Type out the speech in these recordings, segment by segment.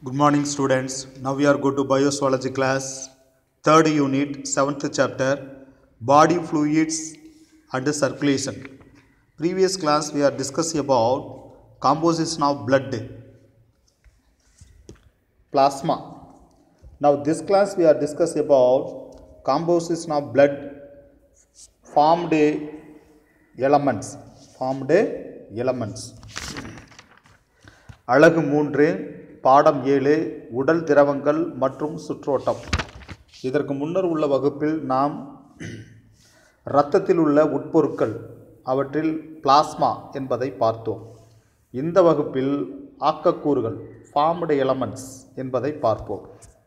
Good morning, students. Now we are going to bioswology class, third unit, seventh chapter, body fluids and circulation. Previous class we are discussing about composition of blood, plasma. Now this class we are discussing about composition of blood formed elements, formed elements. அழகு மூன்று பாடம் ஏழு உடல் திரவங்கள் மற்றும் சுற்றோட்டம் இதற்கு முன்னர் உள்ள வகுப்பில் நாம் இரத்தத்தில் உள்ள உட்பொருட்கள் அவற்றில் பிளாஸ்மா என்பதை பார்த்தோம் இந்த வகுப்பில் ஆக்கக்கூறுகள் ஃபார்ம்டு எலமெண்ட்ஸ் என்பதை பார்ப்போம்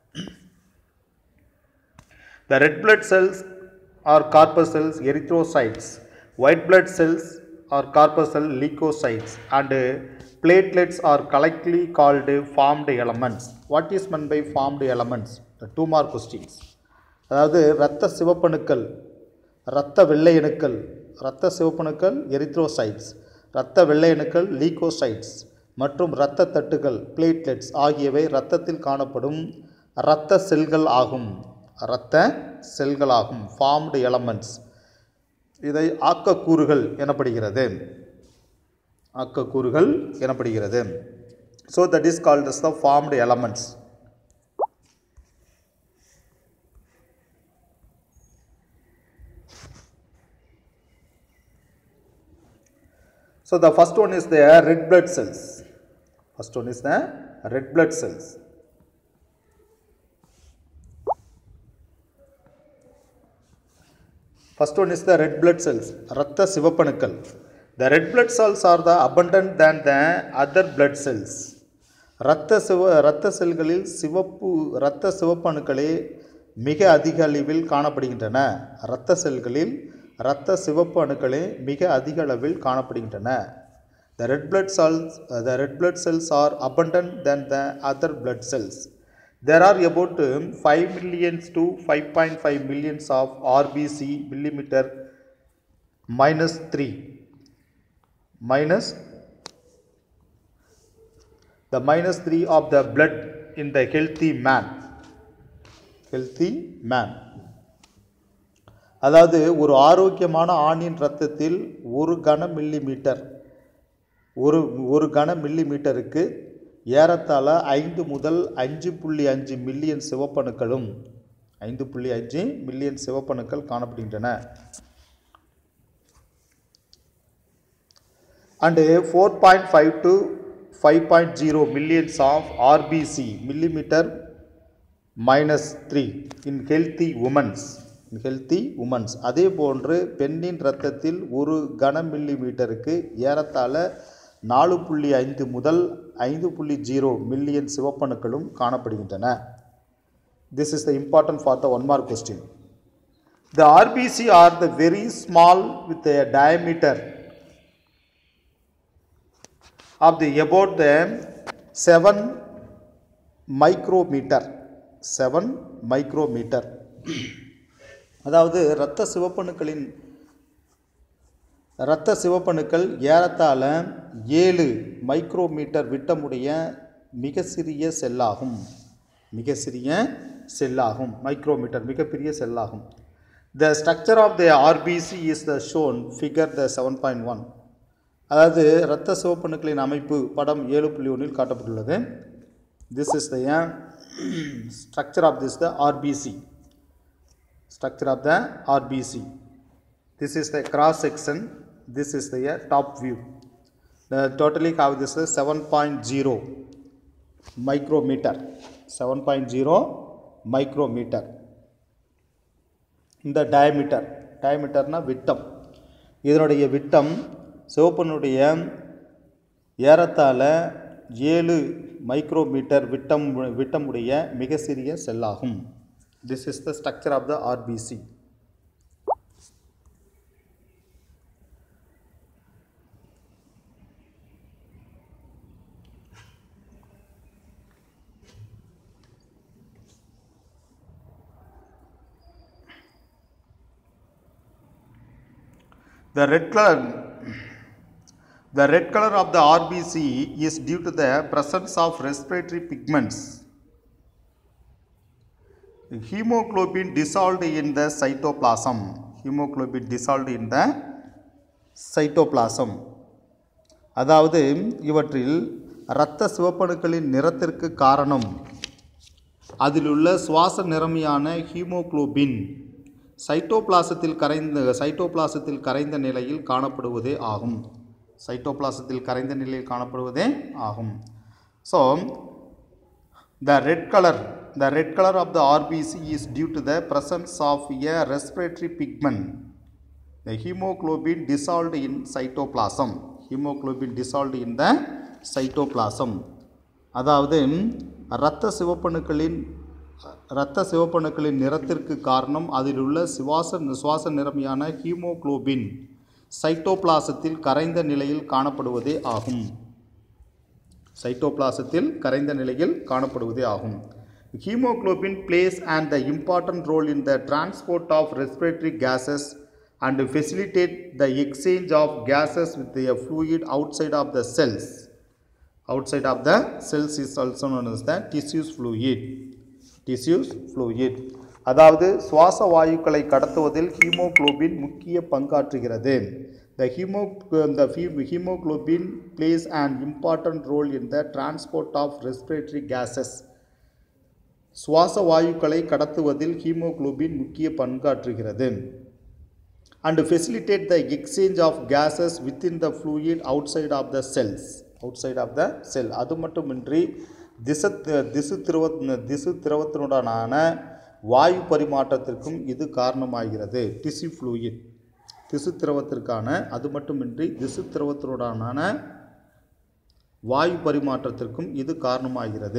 The red blood cells are corpuscles erythrocytes. White blood cells are corpuscle leukocytes and uh, platelets are collectively called formed elements. What is meant by formed elements? The two more questions. அதாவது இரத்த சிவப்பணுக்கள் இரத்த வெள்ளையணுக்கள் இரத்த சிவப்பணுக்கள் erythrocytes இரத்த வெள்ளையணுக்கள் leucocytes மற்றும் இரத்த தட்டுகள் platelets ஆகியவை இரத்தத்தில் காணப்படும் இரத்த செல்கள் ஆகும் இரத்த செல்களாகும் ஃபார்ம்டு எலமெண்ட்ஸ் இதை ஆக்கக்கூறுகள் எனப்படுகிறது ஆக்கக்கூறுகள் எனப்படுகிறது so that is called as the formed elements So the first one is the red blood cells. First one is the red blood cells. First one is the red blood cells, இரத்த சிவப்பணுக்கள். The red blood cells are the abundant than the other blood cells. இரத்த சிவ இரத்த செல்களில் சிவப்பு இரத்த சிவப்பணுக்களே மிக அதிக அளவில் காணப்படுகின்றன இரத்த செல்களில் இரத்த சிவப்பு அணுக்களே மிக அதிக அளவில் காணப்படுகின்றன The red blood cells, uh, the red blood cells are abundant than the other blood cells. There are about um, 5 millions to 5.5 millions of RBC millimeter minus 3 minus the minus 3 of the blood in the healthy man healthy man அதாவது ஒரு ஆரோக்கியமான ஆணின் இரத்தத்தில் ஒரு கன milli metre ஒரு ஒரு கன மில்லி மீட்டருக்கு ஏறத்தாழ ஐந்து முதல் அஞ்சு புள்ளி அஞ்சு மில்லியன் சிவப்பணுக்களும் ஐந்து புள்ளி அஞ்சு மில்லியன் சிவப்பணுக்கள் காணப்படுகின்றன and four point five to five point zero millions of RBC millimetre minus three in healthy women's in healthy women's அதே போன்று பெண்ணின் இரத்தத்தில் ஒரு கன மில்லி மீட்டருக்கு ஏறத்தாழ நாலு புள்ளி ஐந்து முதல் ஐந்து புள்ளி ஜீரோ மில்லியன் சிவப்பணுக்களும் காணப்படுகின்றன this is the important for the one mark question the RBC are the very small with a diameter of the about the 7 micrometer 7 micrometer அதாவது இரத்த சிவப்பணுக்களின் இரத்த சிவப்பணுக்கள் ஏறத்தாழ ஏழு மைக்ரோமீட்டர் விட்டமுடைய மிக சிறிய செல்லாகும் மிக சிறிய செல்லாகும் மைக்ரோமீட்டர் மிகப்பெரிய செல்லாகும் the structure of the RBC is the shown figure the seven point one அதாவது இரத்த சிவப்பணுக்களின் அமைப்பு படம் ஏழு புள்ளி ஒன்றில் காட்டப்பட்டுள்ளது this is the structure of this the RBC structure of the RBC. This is the cross section, this is the uh, top view. The totally have this is 7.0 micrometer, 7.0 micrometer. இந்த டயமீட்டர் டயமீட்டர்னா விட்டம் இதனுடைய விட்டம் சிவப்பனுடைய ஏறத்தாழ ஏழு micrometre விட்டம் விட்டமுடைய மிக சிறிய செல்லாகும் This is the structure of the RBC. The red blood, The red color of the RBC is due to the presence of respiratory pigments. Hemoglobin dissolved in the cytoplasm. Hemoglobin dissolved in the cytoplasm. அதாவது இவற்றில் இரத்த சிவப்பணுக்களின் நிறத்திற்கு காரணம் அதிலுள்ள சுவாச நிறமியான haemoglobin சைட்டோபிளாசத்தில் கரைந்த சைட்டோபிளாசத்தில் கரைந்த நிலையில் காணப்படுவதே ஆகும் சைட்டோபிளாசத்தில் கரைந்த நிலையில் காணப்படுவதே ஆகும் so the red colour the red colour of the RBC is due to the presence of a respiratory pigment the hemoglobin dissolved in cytoplasm hemoglobin dissolved in the cytoplasm அதாவது இரத்த சிவப்பணுக்களின் இரத்த சிவப்பணுக்களின் நிறத்திற்கு காரணம் அதில் உள்ள சுவாச சுவாச நிறமியான ஹீமோகுளோபின் சைட்டோபிளாசத்தில் கரைந்த நிலையில் காணப்படுவதே ஆகும் சைட்டோபிளாசத்தில் கரைந்த நிலையில் காணப்படுவதே ஆகும் hemoglobin plays and the important role in the transport of respiratory gases and facilitate the exchange of gases with a fluid outside of the cells outside of the cells is also known as the tissues fluid tissues fluid அதாவது சுவாச வாயுக்களை கடத்துவதில் hemoglobin முக்கிய பங்காற்றுகிறது the hemo the hemoglobin plays an important role in the transport of respiratory gases சுவாச வாயுக்களை கடத்துவதில் hemoglobin முக்கிய பங்காற்றுகிறது and facilitate the exchange of gases within the fluid outside of the cells outside of the cell அது மட்டுமின்றி திச திசு திரவ திசு திரவத்தினுடனான வாயு பரிமாற்றத்திற்கும் இது காரணமாகிறது டிசி ஃப்ளூயிட் திசு திரவத்திற்கான அது மட்டுமின்றி திசு திரவத்தினுடனான வாயு பரிமாற்றத்திற்கும் இது காரணமாகிறது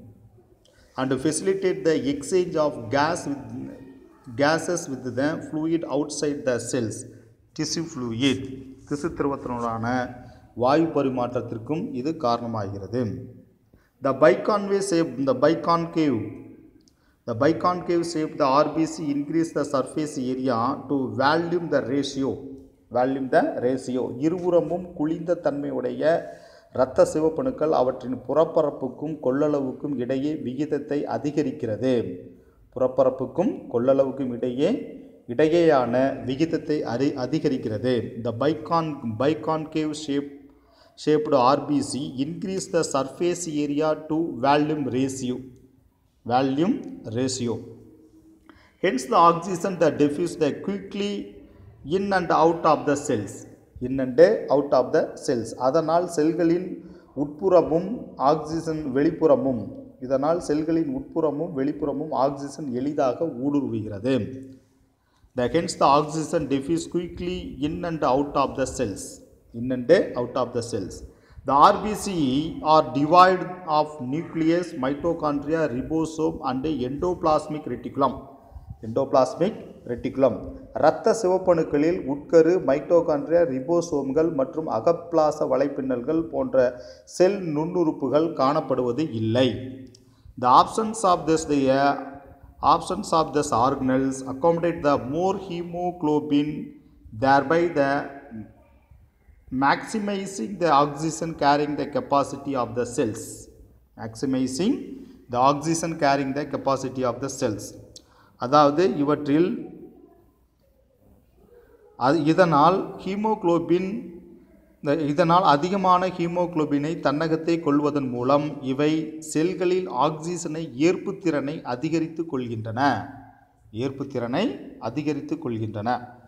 and facilitate the exchange of gas with gases with the fluid outside the cells tissue fluid திசு திரவத்தினுடான வாயு பரிமாற்றத்திற்கும் இது காரணமாகிறது the biconvey shape the biconcave the biconcave shape the RBC increase the surface area to volume the ratio volume the ratio இருபுறமும் குளிந்த தன்மையுடைய இரத்த சிவப்பணுக்கள் அவற்றின் புறப்பரப்புக்கும் கொள்ளளவுக்கும் இடையே விகிதத்தை அதிகரிக்கிறது புறப்பரப்புக்கும் கொள்ளளவுக்கும் இடையே இடையேயான விகிதத்தை அறி அதிகரிக்கிறது the bicon biconcave shape shaped RBC increase the surface area to volume ratio volume ratio hence the oxygen that diffuse the quickly in and out of the cells in and out of the cells அதனால் செல்களின் உட்புறமும் oxygen வெளிப்புறமும் இதனால் செல்களின் உட்புறமும் வெளிப்புறமும் oxygen எளிதாக ஊடுருவுகிறது the hence the oxygen diffuse quickly in and out of the cells in and out of the cells the rbc are divided of nucleus mitochondria ribosome and endoplasmic reticulum endoplasmic reticulum இரத்த சிவப்பணுக்களில் உட்கரு mitochondria ரிபோசோம்கள் மற்றும் அகப்பிளாச வலைப்பின்னல்கள் போன்ற செல் நுண்ணுறுப்புகள் காணப்படுவது இல்லை the options of this the options of this organelles accommodate the more hemoglobin thereby the maximizing the oxygen carrying the capacity of the cells maximizing the oxygen carrying the capacity of the cells அதாவது இவற்றில் அது இதனால் haemoglobin இந்த இதனால் அதிகமான ஹீமோகுளோபினை தன்னகத்தை கொள்வதன் மூலம் இவை செல்களில் ஆக்சிஜனை ஏற்புத்திறனை அதிகரித்து கொள்கின்றன ஏற்புத்திறனை அதிகரித்து கொள்கின்றன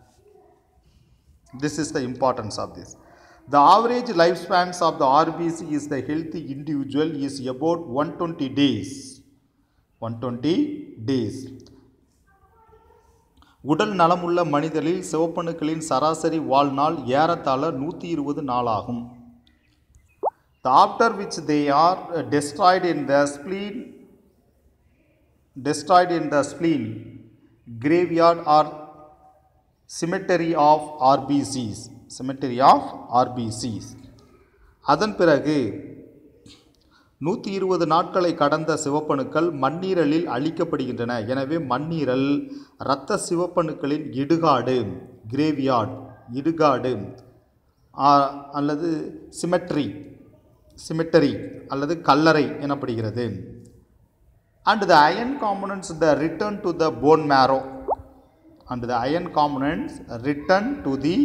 this is the importance of this the average lifespans of the rbc is the healthy individual is about 120 days 120 days உடல் நலமுள்ள மனிதரில் சிவப்பணுக்களின் சராசரி வாழ்நாள் ஏறத்தாழ நூற்றி இருபது நாளாகும் The after which they are uh, destroyed in the spleen destroyed in the spleen graveyard or cemetery of RBCs cemetery of RBCs அதன் பிறகு நூற்றி இருபது நாட்களை கடந்த சிவப்பணுக்கள் மண்ணீரலில் அழிக்கப்படுகின்றன எனவே மண்ணீரல் இரத்த சிவப்பணுக்களின் இடுகாடு கிரேவியார்ட் இடுகாடு அல்லது சிமெட்ரி சிமெட்டரி அல்லது கல்லறை எனப்படுகிறது and the iron components the return to the bone marrow and the iron components return to the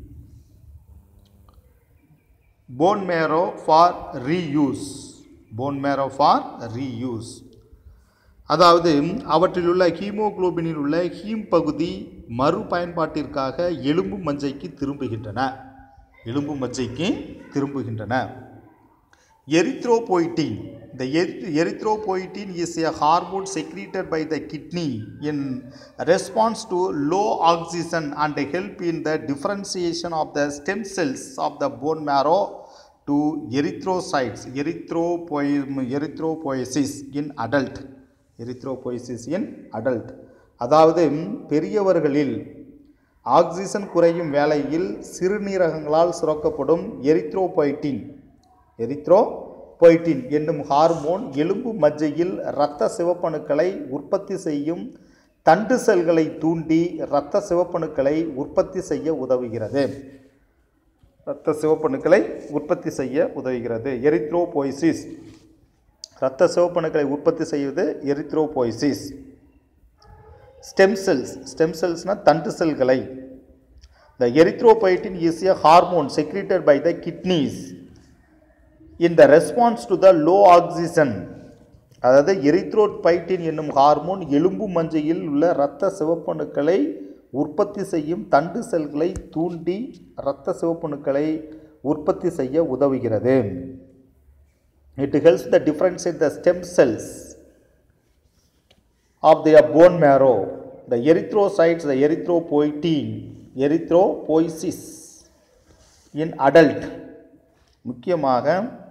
bone marrow for reuse bone marrow for reuse அதாவது அவற்றில் உள்ள ஹீமோகுளோபினில் உள்ள ஹீம் பகுதி மறுபயன்பாட்டிற்காக எலும்பு மஞ்சைக்கு திரும்புகின்றன எலும்பு மஞ்சைக்கு திரும்புகின்றன erythropoietin the eth- erythropoietin is a hormone secreted by the kidney in response to low oxygen and help in the differentiation of the stem cells of the bone marrow to erythrocytes erythropoie- erythropoiesis in adult erythropoiesis in adult அதாவது பெரியவர்களில் oxygen குறையும் வேளையில் சிறுநீரகங்களால் சுரக்கப்படும் எரித்ரோபைட்டின் erythropoietin என்னும் hormone எலும்பு மஜ்ஜையில் இரத்த சிவப்பணுக்களை உற்பத்தி செய்யும் தண்டு செல்களை தூண்டி இரத்த சிவப்பணுக்களை உற்பத்தி செய்ய உதவுகிறது இரத்த சிவப்பணுக்களை உற்பத்தி செய்ய உதவுகிறது எரித்ரோபோய்சிஸ் இரத்த சிவப்பணுக்களை உற்பத்தி செய்வது எரித்ரோபோய்சிஸ் ஸ்டெம் செல்ஸ் ஸ்டெம் செல்ஸ்னால் தண்டு செல்களை the erythropoietin is a hormone secreted by the kidneys in the response to the low oxygen அதாவது எரித்ரோபைட்டின் என்னும் ஹார்மோன் எலும்பு மஞ்சையில் உள்ள இரத்த சிவப்பணுக்களை உற்பத்தி செய்யும் தண்டு செல்களை தூண்டி இரத்த சிவப்பணுக்களை உற்பத்தி செய்ய உதவுகிறது it helps the differentiate the stem cells of their bone marrow, the erythrocytes, the erythropoietin, erythropoiesis in adult. முக்கியமாக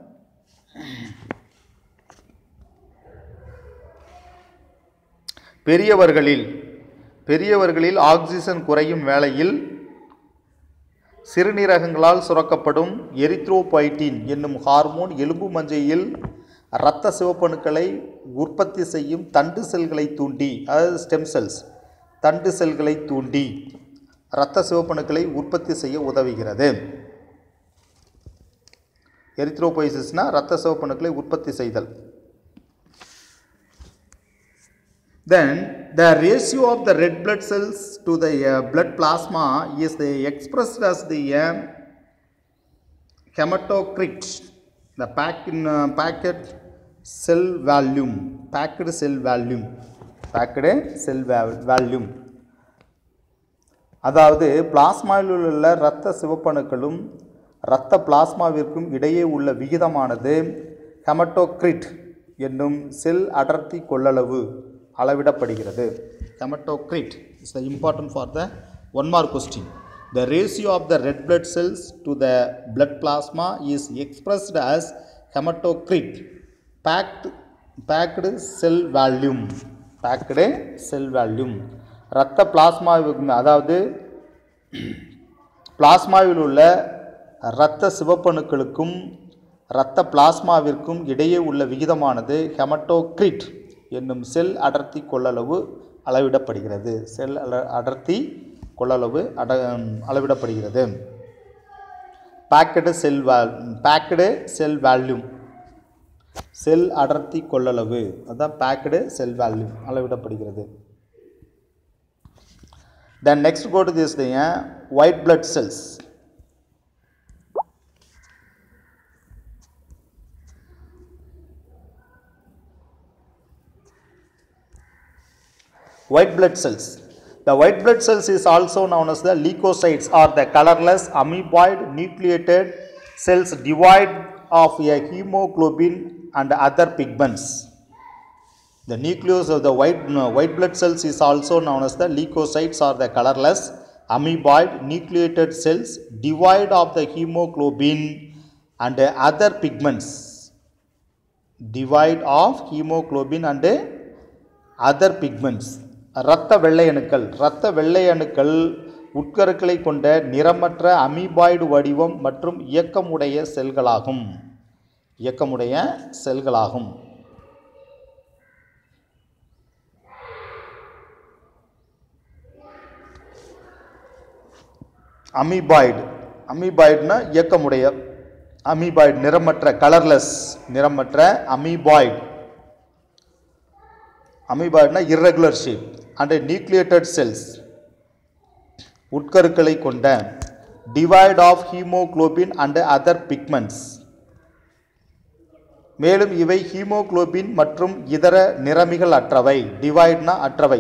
பெரியவர்களில் பெரியவர்களில் ஆக்சிஜன் குறையும் வேளையில் சிறுநீரகங்களால் சுரக்கப்படும் எரித்ரோபைட்டின் என்னும் ஹார்மோன் எலும்பு மஞ்சையில் இரத்த சிவப்பணுக்களை உற்பத்தி செய்யும் தண்டு செல்களை தூண்டி அதாவது ஸ்டெம் செல்ஸ் தண்டு செல்களை தூண்டி இரத்த சிவப்பணுக்களை உற்பத்தி செய்ய உதவுகிறது எரித்ரோபைசிஸ்னால் இரத்த சிவப்பணுக்களை உற்பத்தி செய்தல் Then the ratio of the red blood cells to the uh, blood plasma is the expressed as the uh, hematocrit, the pack in, uh, packet cell volume, packed cell volume, packed cell va- volume. அதாவது பிளாஸ்மாவில் உள்ள இரத்த சிவப்பணுக்களும் இரத்த பிளாஸ்மாவிற்கும் இடையே உள்ள விகிதமானது haematocrit என்னும் செல் அடர்த்தி கொள்ளளவு அளவிடப்படுகிறது hematocrit is the important for the one mark question the ratio of the red blood cells to the blood plasma is expressed as hematocrit packed packed cell volume packed cell volume இரத்த பிளாஸ்மாவுக்கு அதாவது பிளாஸ்மாவில் உள்ள இரத்த சிவப்பணுக்களுக்கும் இரத்த பிளாஸ்மாவிற்கும் இடையே உள்ள விகிதமானது haematocrit என்னும் செல் அடர்த்தி கொள்ளளவு அளவிடப்படுகிறது செல் அல அடர்த்தி கொள்ளளவு அட அளவிடப்படுகிறது பேக்கடு செல் வால் பேக்கடு செல் வேல்யூம் செல் அடர்த்தி கொள்ளளவு அதுதான் பேக்கடு செல் வேல்யூம் அளவிடப்படுகிறது Then next go to this thing, uh, white blood cells. White blood cells. The white blood cells is also known as the leukocytes or the colorless amoeboid nucleated cells devoid of a hemoglobin and other pigments. The nucleus of the white, no, white blood cells is also known as the leukocytes or the colorless amoeboid nucleated cells devoid of the hemoglobin and other pigments. Devoid of hemoglobin and other pigments. இரத்த வெள்ளை அணுக்கள் இரத்த வெள்ளை அணுக்கள் உட்கருக்களை கொண்ட நிறமற்ற amoeboid வடிவம் மற்றும் இயக்கமுடைய செல்களாகும் இயக்கமுடைய செல்களாகும் அமீபாய்டு அமீபாய்டுனா இயக்கமுடைய அமீபாய்டு நிறமற்ற கலர்லெஸ் நிறமற்ற அமீபாய்டு அமீபாய்டுனா irregular shape and nucleated cells உட்கருக்களை கொண்ட devoid of hemoglobin and other pigments மேலும் இவை ஹீமோகுளோபின் மற்றும் இதர நிறமிகள் அற்றவை டிவைட்னா அற்றவை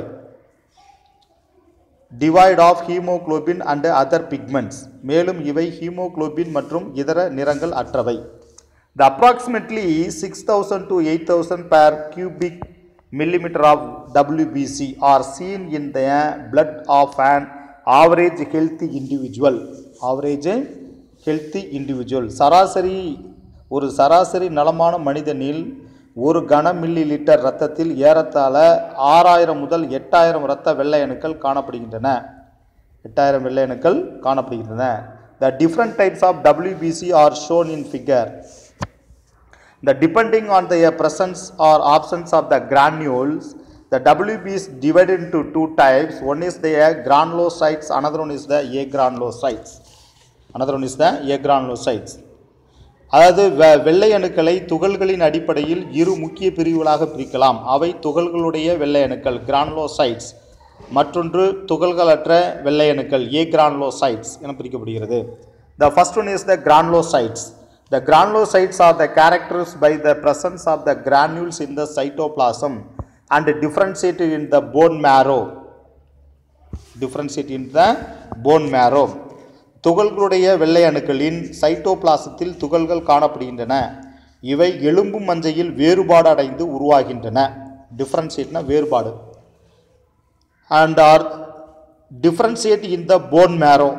devoid of hemoglobin and other pigments மேலும் இவை ஹீமோகுளோபின் மற்றும் இதர நிறங்கள் அற்றவை the approximately six thousand to eight thousand per cubic millimeter of WBC are seen in the blood of an average healthy individual. Average healthy individual. சராசரி ஒரு சராசரி நலமான மனிதனில் ஒரு கன மில்லி லிட்டர் இரத்தத்தில் ஏறத்தாழ ஆறாயிரம் முதல் எட்டாயிரம் இரத்த வெள்ளை அணுக்கள் காணப்படுகின்றன எட்டாயிரம் வெள்ளை அணுக்கள் காணப்படுகின்றன the different types of WBC are shown in figure the depending on the presence or absence of the granules the WB is divided into two types one is the granulocytes another one is the agranulocytes another one is the agranulocytes அதாவது வெ- வெள்ளை அணுக்களை துகள்களின் அடிப்படையில் இரு முக்கிய பிரிவுகளாக பிரிக்கலாம் அவை துகள்களுடைய வெள்ளை அணுக்கள் கிரானுலோசைட்ஸ் மற்றொன்று துகள்களற்ற வெள்ளை அணுக்கள் ஏ கிரானுலோசைட்ஸ் என பிரிக்கப்படுகிறது the first one is the granulocytes the granulocytes are the characters by the presence of the granules in the cytoplasm and differentiated in the bone marrow differentiate in the bone marrow துகள்களுடைய வெள்ளை அணுக்களின் சைட்டோபிளாசத்தில் துகள்கள் காணப்படுகின்றன இவை எலும்பு மஞ்சையில் வேறுபாடு அடைந்து உருவாகின்றன டிஃப்ரென்ஷியேட்னா வேறுபாடு and are differentiate in the bone marrow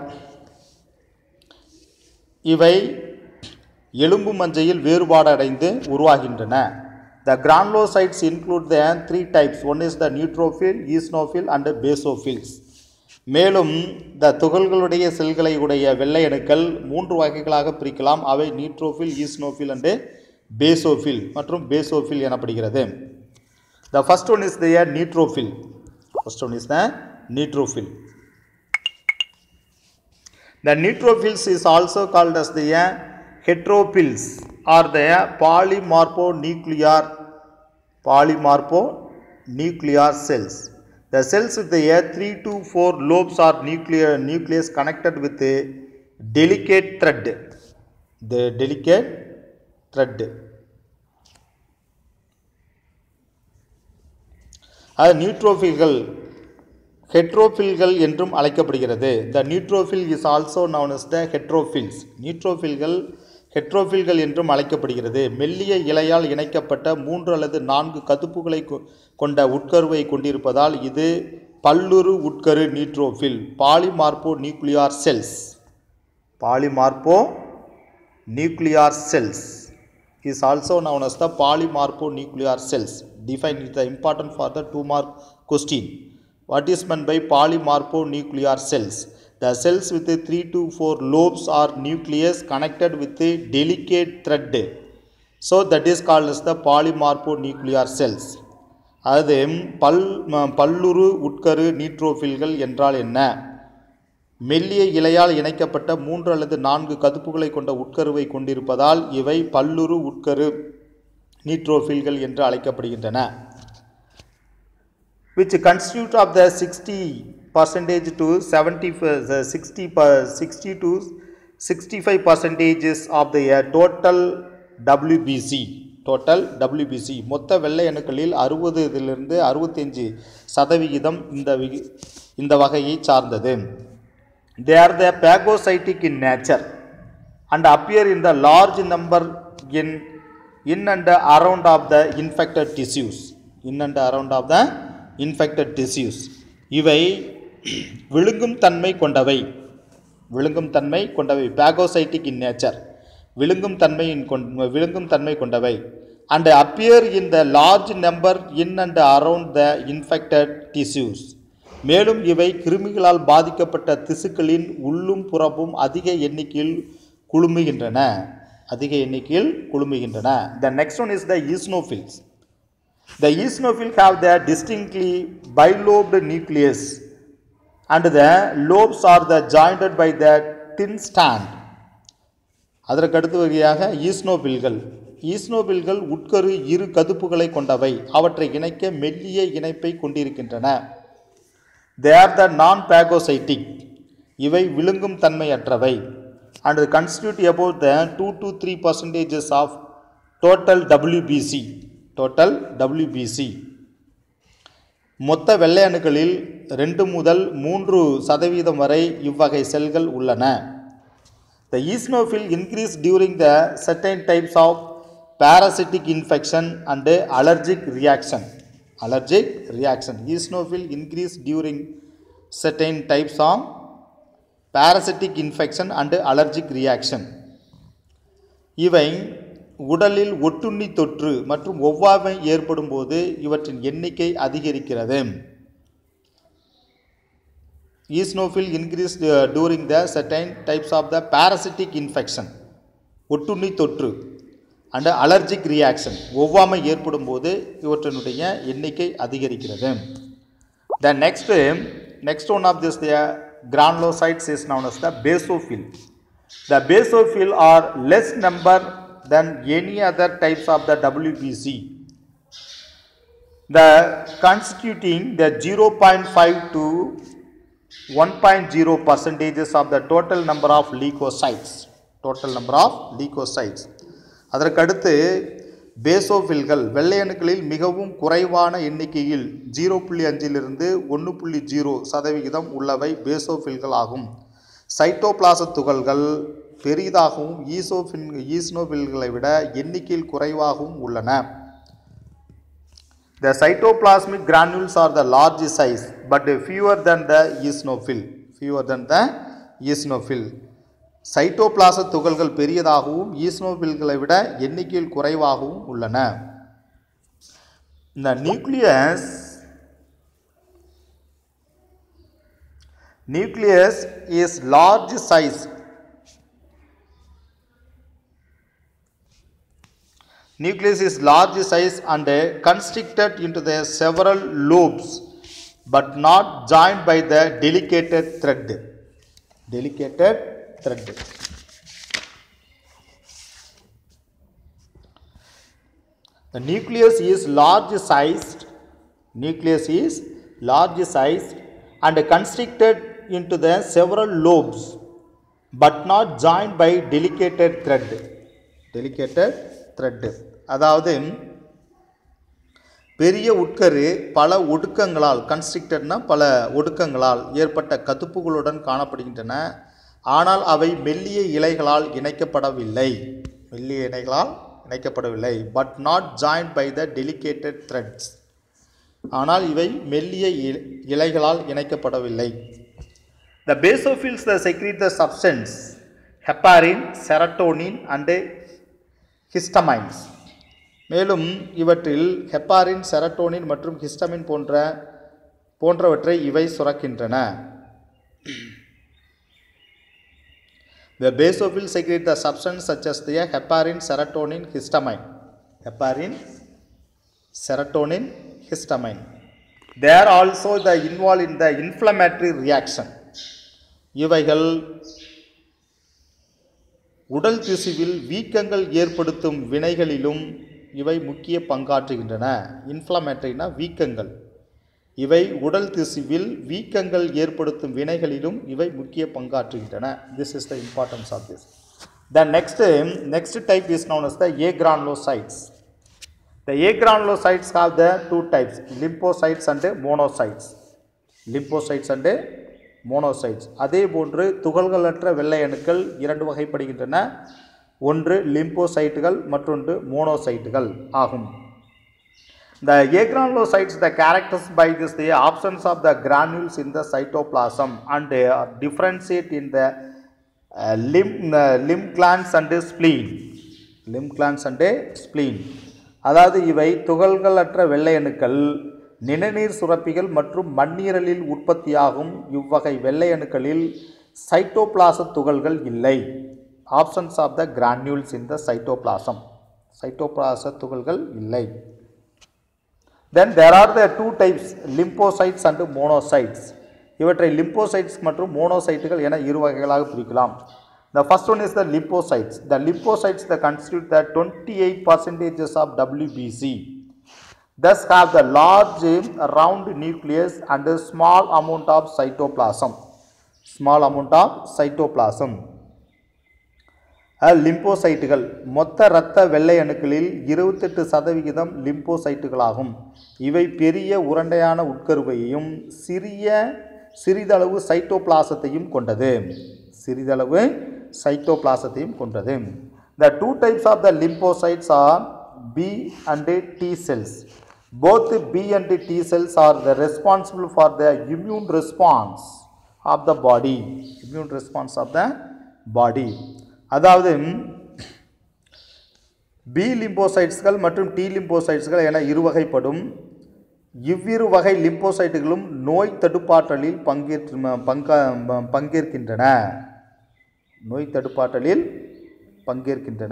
இவை எலும்பு மஞ்சையில் வேறுபாடு அடைந்து உருவாகின்றன the granulocytes include the three types one is the neutrophil eosinophil and basophils மேலும் த துகள்களுடைய செல்களை உடைய வெள்ளை அணுக்கள் மூன்று வகைகளாக பிரிக்கலாம் அவை நியூட்ரோஃபில் ஈஸ்னோஃபில் அண்டு பேசோஃபில் மற்றும் பேசோஃபில் எனப்படுகிறது the first one is the neutrophil first one is the neutrophil The neutrophils is also called as the uh, heterophils or the uh, polymorphonuclear polymorphonuclear cells. The cells with the uh, 3 to 4 lobes are nuclear nucleus connected with a delicate thread. The delicate thread. அது நியூட்ரோஃபில்கள் ஹெட்ரோஃபில்கள் என்றும் அழைக்கப்படுகிறது the neutrophil is also known as the heterophils நியூட்ரோஃபில்கள் ஹெட்ரோஃபில்கள் என்றும் அழைக்கப்படுகிறது மெல்லிய இலையால் இணைக்கப்பட்ட மூன்று அல்லது நான்கு கதுப்புகளை கொ- கொண்ட உட்கருவை கொண்டிருப்பதால் இது பல்லுறு உட்கரு neutrophil polymorphonuclear cells polymorpho nuclear cells is also known as the polymorphonuclear cells. Define it the important for the two mark question. What is meant by polymorphonuclear cells? The cells with the 3 to 4 lobes are nucleus connected with a delicate thread. So that is called as the polymorphonuclear cells. அதாவது பல் ம- பல்லுறு உட்கரு நீட்ரோஃபில்கள் என்றால் என்ன மெல்லிய இலையால் இணைக்கப்பட்ட மூன்று அல்லது நான்கு கதுப்புகளை கொண்ட உட்கருவை கொண்டிருப்பதால் இவை பல்லுறு உட்கரு நீட்ரோஃபில்கள் என்று அழைக்கப்படுகின்றன which constitute of the 60 percentage to 70 per- the 60 per 60 to 65 percentages of the uh, total WBC total WBC மொத்த வெள்ளை அணுக்களில் அறுபது இதிலிருந்து அறுபத்தஞ்சு சதவிகிதம் இந்த விகி இந்த வகையை சார்ந்தது they are the phagocytic in nature and appear in the large number in in and around of the infected tissues in and around of the infected tissues இவை விழுங்கும் தன்மை கொண்டவை விழுங்கும் தன்மை கொண்டவை பாகோசைட்டிக் இன் நேச்சர் விழுங்கும் தன்மையின் கொண் விழுங்கும் தன்மை கொண்டவை and appear in the large number in and around the infected tissues மேலும் இவை கிருமிகளால் பாதிக்கப்பட்ட திசுக்களின் உள்ளும் புறமும் அதிக எண்ணிக்கையில் குழுமுகின்றன அதிக எண்ணிக்கையில் குழுமுகின்றன the next one is the eosinophils The eosinophil have the distinctly bilobed nucleus and the lobes are the joined by the thin stand அதற்கு அடுத்த வகையாக ஈஸ்னோபில்கள் ஈஸ்னோபில்கள் உட்கரு இரு கதுப்புகளை கொண்டவை அவற்றை இணைக்க மெல்லிய இணைப்பை கொண்டிருக்கின்றன தே ஆர் த நான் பேகோசைட்டிக் இவை விழுங்கும் தன்மையற்றவை and constitute about the two to three percentages of total WBC total WBC மொத்த வெள்ளை அணுக்களில் ரெண்டு முதல் மூன்று சதவீதம் வரை இவ்வகை செல்கள் உள்ளன The eosinophil increase during the certain types of parasitic infection and allergic reaction. Allergic reaction. Eosinophil increase during certain types of parasitic infection and allergic reaction. இவை உடலில் ஒட்டுண்ணி தொற்று மற்றும் ஒவ்வாமை ஏற்படும் போது இவற்றின் எண்ணிக்கை அதிகரிக்கிறது eosinophil increased uh, during the certain types of the parasitic infection ஒட்டுண்ணி தொற்று அண்ட் அலர்ஜிக் ரியாக்ஷன் ஒவ்வாமை ஏற்படும் போது இவற்றினுடைய எண்ணிக்கை அதிகரிக்கிறது the next next one of this the granulocytes is known as the basophil the basophil are less number than any other types of the WBC the constituting the 0.5 to 1.0 percentages of the total number of leukocytes total number of leukocytes அதற்கடுத்து பேசோஃபில்கள் வெள்ளையணுக்களில் மிகவும் குறைவான எண்ணிக்கையில் zero புள்ளி அஞ்சிலிருந்து ஒன்று புள்ளி zero சதவிகிதம் உள்ளவை பேசோஃபில்கள் ஆகும் சைட்டோபிளாச துகள்கள் பெரிதாகவும் ஈசோஃபின் ஈஸ்னோபில்களை விட எண்ணிக்கையில் குறைவாகவும் உள்ளன The cytoplasmic granules are the large size but fewer than the eosinophil. Fewer than the eosinophil. சைட்டோபிளாச துகள்கள் பெரியதாகவும் ஈஸ்னோபில்களை விட எண்ணிக்கையில் குறைவாகவும் உள்ளன இந்த nucleus nucleus is large size Nucleus is large size and uh, constricted into the several lobes but not joined by the delicated thread. Delicated thread. The nucleus is large sized. Nucleus is large sized and constricted into the several lobes but not joined by delicated thread. Delicated thread. அதாவது பெரிய உட்கரு பல ஒடுக்கங்களால் கன்ஸ்ட்ரிக்டட்னா பல ஒடுக்கங்களால் ஏற்பட்ட கதுப்புகளுடன் காணப்படுகின்றன ஆனால் அவை மெல்லிய இலைகளால் இணைக்கப்படவில்லை மெல்லிய இலைகளால் இணைக்கப்படவில்லை but not joint by the delicated threads ஆனால் இவை மெல்லிய இ- இலைகளால் இணைக்கப்படவில்லை The basophils that secrete the substance heparin, serotonin and histamines. மேலும் இவற்றில் ஹெப்பாரின் செரட்டோனின் மற்றும் ஹிஸ்டமின் போன்ற போன்றவற்றை இவை சுரக்கின்றன The basophils secrete the substance such as the heparin, serotonin, histamine. Heparin, serotonin, histamine. They are also the involved in the inflammatory reaction. இவைகள் உடல் திசுவில் வீக்கங்கள் ஏற்படுத்தும் வினைகளிலும் இவை முக்கிய பங்காற்றுகின்றன இன்ஃப்ளமேட்டரினா வீக்கங்கள் இவை உடல் திசுவில் வீக்கங்கள் ஏற்படுத்தும் வினைகளிலும் இவை முக்கிய பங்காற்றுகின்றன this is the importance of this the next next type is known as the agranulocytes The agranulocytes have the two types, lymphocytes and monocytes. Lymphocytes and monocytes. அதே போன்று துகள்களற்ற வெள்ளை அணுக்கள் இரண்டு வகைப்படுகின்றன ஒன்று லிம்போசைட்டுகள் மற்றொன்று மோனோசைட்டுகள் ஆகும் The agranulocytes, the characters by this, the absence of the granules in the cytoplasm and they are differentiate in the uh, limb, uh, limb glands and spleen. limb glands and spleen. அதாவது இவை துகள்களற்ற வெள்ளை அணுக்கள் நிணநீர் சுரப்பிகள் மற்றும் மண்ணீரலில் உற்பத்தியாகும் இவ்வகை வெள்ளை அணுக்களில் சைட்டோபிளாச துகள்கள் இல்லை options of the granules in the cytoplasm சைட்டோபிளாச துகள்கள் இல்லை then there are the two types lymphocytes and monocytes இவற்றை லிம்போசைட்ஸ் மற்றும் மோனோசைட்டுகள் என இரு வகைகளாக பிரிக்கலாம் The first one is the lymphocytes. The lymphocytes that constitute the 28 percentages of WBC. Thus have the large round nucleus and a small amount of cytoplasm. Small amount of cytoplasm. லிம்போசைட்டுகள் மொத்த இரத்த வெள்ளை அணுக்களில் இருபத்தெட்டு சதவிகிதம் லிம்போசைட்டுகளாகும் இவை பெரிய உருண்டையான உட்கருவையும் சிறிய சிறிதளவு சைட்டோபிளாசத்தையும் கொண்டது சிறிதளவு சைட்டோபிளாசத்தையும் கொண்டது the two types of the lymphocytes are B and T cells both B and T cells are the responsible for the immune response of the body immune response of the body அதாவது B லிம்போசைட்ஸ்கள் மற்றும் D லிம்போசைட்ஸ்கள் என இருவகைப்படும் இவ்விரு வகை லிம்போசைட்டுகளும் நோய் தடுப்பாற்றலில் பங்கேற்று பங்க பங்கேற்கின்றன நோய் தடுப்பாற்றலில் பங்கேற்கின்றன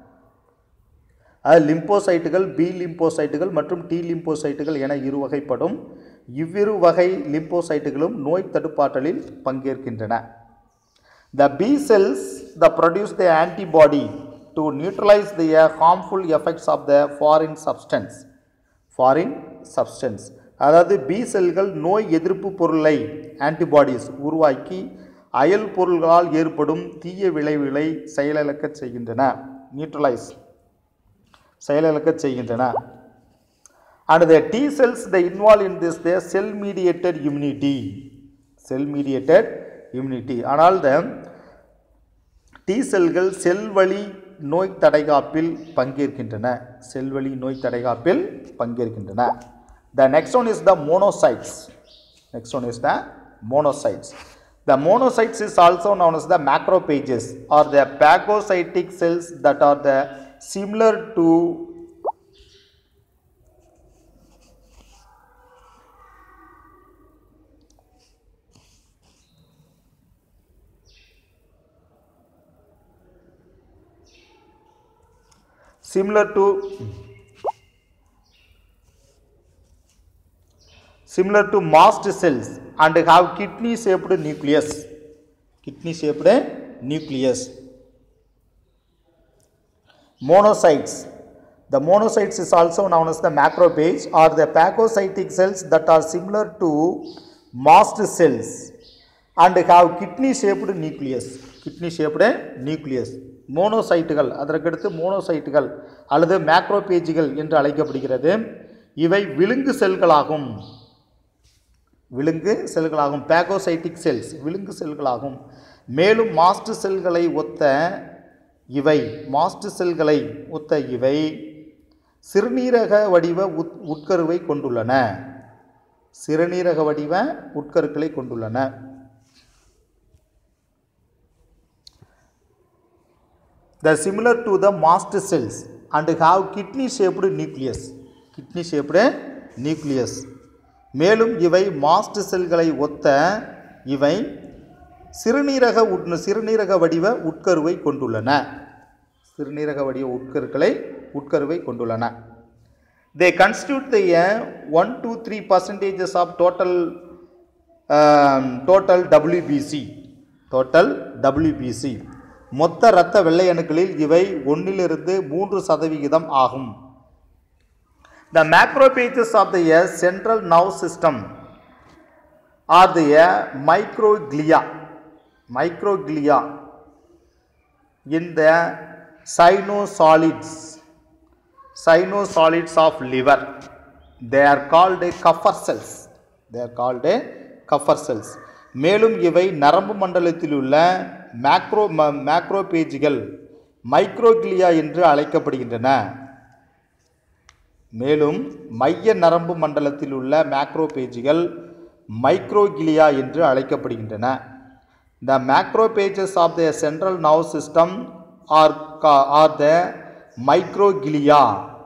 அது லிம்போசைட்டுகள் பி லிம்போசைட்டுகள் மற்றும் டி லிம்போசைட்டுகள் என இரு வகைப்படும் இவ்விரு வகை லிம்போசைட்டுகளும் நோய் தடுப்பாற்றலில் பங்கேற்கின்றன The B cells that produce the antibody to neutralize the harmful effects of the foreign substance. Foreign substance. அதாவது பி செல்கள் நோய் எதிர்ப்பு பொருளை ஆன்டிபாடிஸ் உருவாக்கி அயல் பொருள்களால் ஏற்படும் தீய விளைவுகளை செயலிழக்கச் செய்கின்றன நியூட்ரலைஸ் செயலிழக்கச் செய்கின்றன and the T cells the involve in this the cell mediated immunity cell mediated immunity ஆனால் த டி செல்கள் செல்வழி நோய் தடைகாப்பில் பங்கேற்கின்றன செல்வழி நோய் தடைகாப்பில் பங்கேற்கின்றன the next one is the monocytes next one is the monocytes the monocytes is also known as the macrophages or the phagocytic cells that are the similar to similar to similar to mast cells and have kidney shaped nucleus kidney shaped nucleus monocytes the monocytes is also known as the macrophage or the phagocytic cells that are similar to mast cells and have kidney shaped nucleus kidney shaped nucleus மோனோசைட்டுகள் அதற்கடுத்து மோனோசைட்டுகள் அல்லது மேக்ரோபேஜிகள் என்று அழைக்கப்படுகிறது இவை விலங்கு செல்களாகும் விலங்கு செல்களாகும் phagocytic cells விலங்கு செல்களாகும் மேலும் மாஸ்ட் செல்களை ஒத்த இவை மாஸ்ட் செல்களை ஒத்த இவை சிறுநீரக வடிவ உட் உட்கருவை கொண்டுள்ளன சிறுநீரக வடிவ உட்கருக்களை கொண்டுள்ளன the similar to the mast cells and have kidney shaped nucleus kidney shaped nucleus மேலும் இவை மாஸ்ட் செல்களை ஒத்த இவை சிறுநீரக உட் சிறுநீரக வடிவ உட்கருவை கொண்டுள்ளன சிறுநீரக வடிவ உட்கருக்களை உட்கருவை கொண்டுள்ளன they constitute the one two three percentages of total total WBC total WBC மொத்த இரத்த வெள்ளை அணுக்களில் இவை ஒன்றிலிருந்து மூன்று சதவிகிதம் ஆகும் the macrophages of the central nerve system are the microglia microglia in the sinusoids sinusoids of liver they are called Kupffer cells they are called Kupffer cells மேலும் இவை நரம்பு மண்டலத்தில் உள்ள மேக்ரோ மேக்ரோபேஜ்கள் மைக்ரோக்ளியா என்று அழைக்கப்படுகின்றன மேலும் மைய நரம்பு மண்டலத்தில் உள்ள மேக்ரோபேஜ்கள் மைக்ரோகிலியா என்று அழைக்கப்படுகின்றன the macrophages of the central nerve system are are the microglia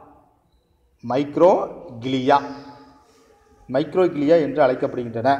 microglia microglia என்று அழைக்கப்படுகின்றன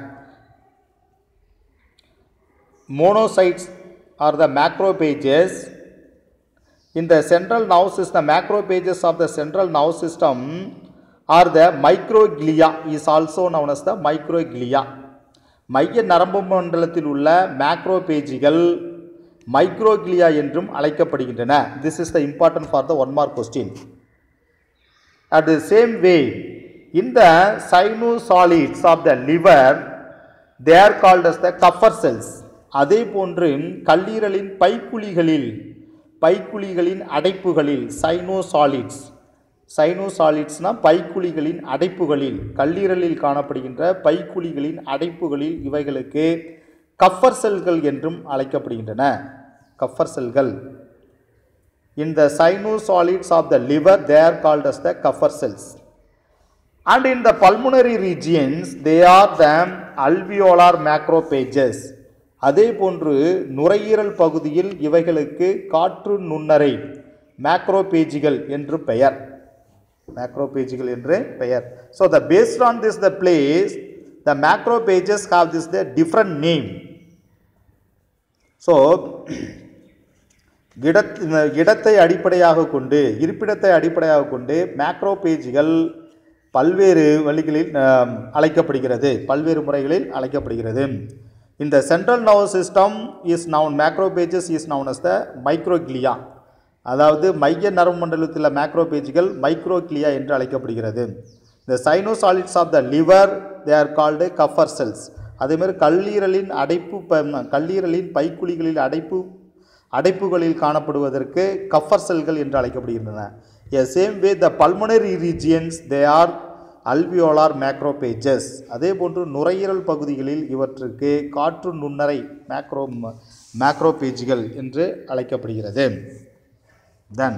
monocytes are the macrophages in the central nervous system macrophages of the central nervous system are the microglia is also known as the microglia மைய நரம்பு மண்டலத்தில் உள்ள மேக்ரோபேஜிகள் microglia என்றும் அழைக்கப்படுகின்றன this is the important for the one mark question At the same way, in the sinusoids of the liver, they are called as the Kupffer cells. அதே போன்று கல்லீரலின் பைக்குழிகளில் பைக்குழிகளின் அடைப்புகளில் சைனோசாலிட்ஸ் சைனோசாலிட்ஸ்னா பைக்குழிகளின் அடைப்புகளில் கல்லீரலில் காணப்படுகின்ற பைக்குழிகளின் அடைப்புகளில் இவைகளுக்கு கஃபர் செல்கள் என்றும் அழைக்கப்படுகின்றன கஃபர் செல்கள் in the sinusoids of the liver they are called as the Kupffer cells and in the pulmonary regions they are the alveolar macrophages அதே போன்று நுரையீரல் பகுதியில் இவைகளுக்கு காற்று நுண்ணறை மேக்ரோபேஜிகள் என்று பெயர் மேக்ரோபேஜிகள் என்று பெயர் so the based on this the place the macrophages have this the different name so இடத் இடத்தை அடிப்படையாக கொண்டு இருப்பிடத்தை அடிப்படையாக கொண்டு மேக்ரோ பேஜ்கள் பல்வேறு வழிகளில் ஆம், அழைக்கப்படுகிறது பல்வேறு முறைகளில் அழைக்கப்படுகிறது இந்த central nervous system is known macrophages is known as the microglia அதாவது மைய நரம்பு மண்டலத்தில் மேக்ரோ பேஜ்கள் மைக்ரோக்ளியா என்று அழைக்கப்படுகிறது இந்த sinusoids of the liver they are called Kupffer cells அதேமாதிரி கல்லீரலின் அடைப்பு ப- கல்லீரலின் பைக்குழிகளில் அடைப்பு அடைப்புகளில் காணப்படுவதற்கு கஃபர் செல்கள் என்று அழைக்கப்படுகின்றன a same way the pulmonary regions they are alveolar macrophages அதே போன்று நுரையீரல் பகுதிகளில் இவற்றுக்கு காற்று நுண்ணறை மேக்ரோ மேக்ரோபேஜ்கள் என்று அழைக்கப்படுகிறது then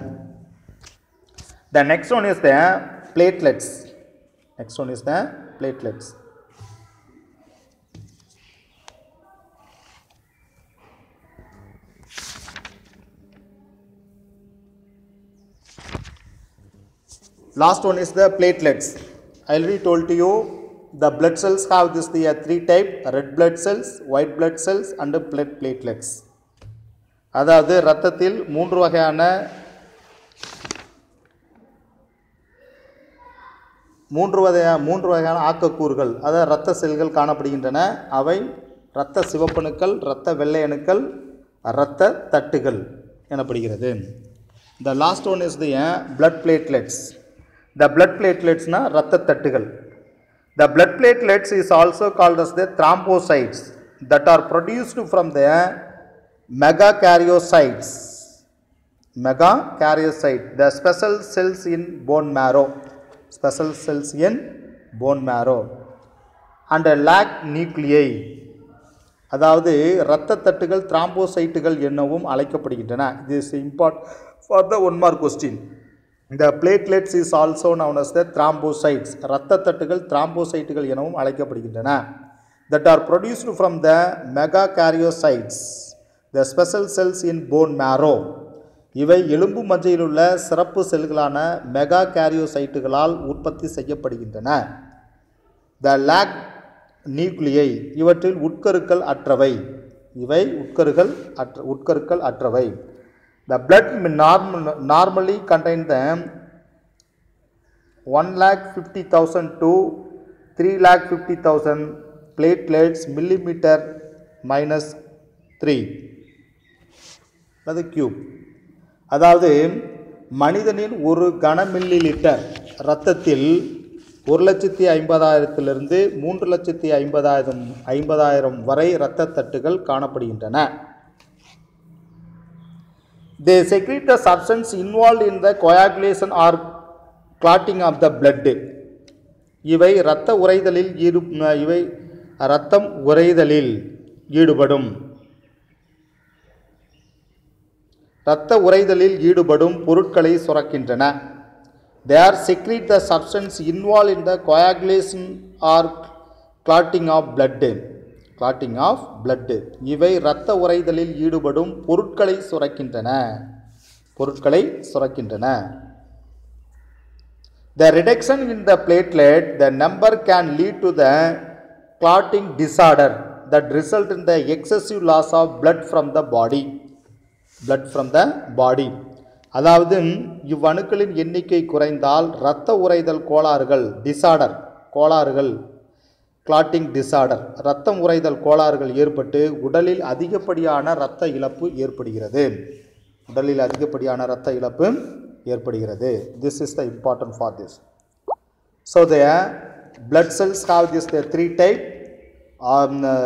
the next one is the platelets next one is the platelets Last one is the platelets. I already told to you the blood cells have this the uh, three type red blood cells, white blood cells and blood platelets. அதாவது இரத்தத்தில் மூன்று வகையான மூன்று வகையான மூன்று வகையான ஆக்கக்கூறுகள் அதாவது இரத்த செல்கள் காணப்படுகின்றன அவை இரத்த சிவப்பணுக்கள் இரத்த வெள்ளை அணுக்கள் இரத்த தட்டுகள் எனப்படுகிறது the last one is the blood platelets the blood plateletsனா இரத்த தட்டுகள் த blood platelets is also called as the thrombocytes that are produced from the megakaryocytes megakaryocyte the special cells in bone marrow special cells in bone marrow and lac nuclei அதாவது இரத்த தட்டுகள் திராம்போசைட்டுகள் எனவும் அழைக்கப்படுகின்றன இது is important for the one mark question இந்த platelets is also known as the thrombocytes இரத்த தட்டுகள் திராம்போசைட்டுகள் எனவும் அழைக்கப்படுகின்றன that are produced from the megakaryocytes the special cells in bone marrow இவை எலும்பு மஞ்சையில் உள்ள சிறப்பு செல்களான மெகா கேரியோசைட்டுகளால் உற்பத்தி செய்யப்படுகின்றன த லேக் நியூக்ளியை இவற்றில் உட்கருக்கள் அற்றவை இவை உட்கருகள் அற்ற உட்கருக்கள் அற்றவை the blood normal normally contain the one lakh fifty thousand to three lakh fifty thousand platelets millimetre minus three அது கியூப் அதாவது மனிதனின் ஒரு கன மில்லி லிட்டர் இரத்தத்தில் ஒரு லட்சத்தி ஐம்பதாயிரத்திலிருந்து மூன்று லட்சத்தி ஐம்பதாயிரம் ஐம்பதாயிரம் வரை இரத்த தட்டுகள் காணப்படுகின்றன தே secrete the substance involved in the coagulation or clotting of the blood இவை இரத்த உறைதலில் ஈடு இவை இரத்தம் உறைதலில் ஈடுபடும் இரத்த உறைதலில் ஈடுபடும் பொருட்களை சுரக்கின்றன they are secrete the substance involve in the coagulation or clotting of blood clotting of blood இவை இரத்த உறைதலில் ஈடுபடும் பொருட்களை சுரக்கின்றன பொருட்களை சுரக்கின்றன The reduction in the platelet, the number can lead to the clotting disorder that result in the excessive loss of blood from the body. blood from the body. அதாவது இவ்வணுக்களின் எண்ணிக்கை குறைந்தால் இரத்த உறைதல் கோளாறுகள் டிசார்டர் கோளாறுகள் கிளாட்டிங் டிசார்டர் இரத்தம் உறைதல் கோளாறுகள் ஏற்பட்டு உடலில் அதிகப்படியான இரத்த இழப்பு ஏற்படுகிறது உடலில் அதிகப்படியான இரத்த இழப்பு ஏற்படுகிறது this is the important for this so the blood cells have this the three type um, uh,